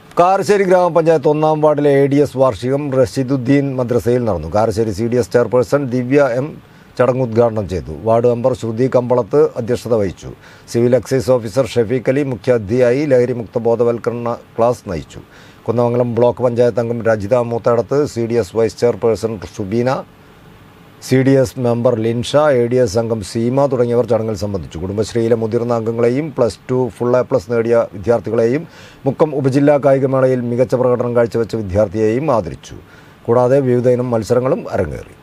കാരശ്ശേരി ഗ്രാമപഞ്ചായത്ത് ഒന്നാം വാർഡിലെ എ ഡി എസ് വാർഷികം റഷീദുദ്ദീൻ മദ്രസയിൽ നടന്നു Karassery C D S chairperson Divya M ചടങ്ങ് ഉദ്ഘാടനം ചെയ്തു വാർഡ് മെമ്പർ ശ്രുതി കമ്പളത്ത് അധ്യക്ഷത വഹിച്ചു civil excise officer Shafeeq Ali മുഖ്യാതിഥിയായി ലഹരിമുക്ത ബോധവൽക്കരണ ക്ലാസ് നയിച്ചു കുന്നമംഗലം ബ്ലോക്ക് പഞ്ചായത്ത് അംഗം Rajitha Moothedath C D S vice chairperson Subeena C D S member Linsha A D S അംഗം സീമ തുടങ്ങിയവർ ചടങ്ങിൽ സംബന്ധിച്ചു കുടുംബശ്രീയിലെ മുതിർന്ന അംഗങ്ങളെയും plus two full A plus നേടിയ വിദ്യാർത്ഥികളെയും മുക്കം ഉപജില്ലാ കായികമേളയിൽ മികച്ച പ്രകടനം കാഴ്ചവെച്ച വിദ്യാർത്ഥിയെയും ആദരിച്ചു കൂടാതെ വിവിധ ഇനം മത്സരങ്ങളും അരങ്ങേറി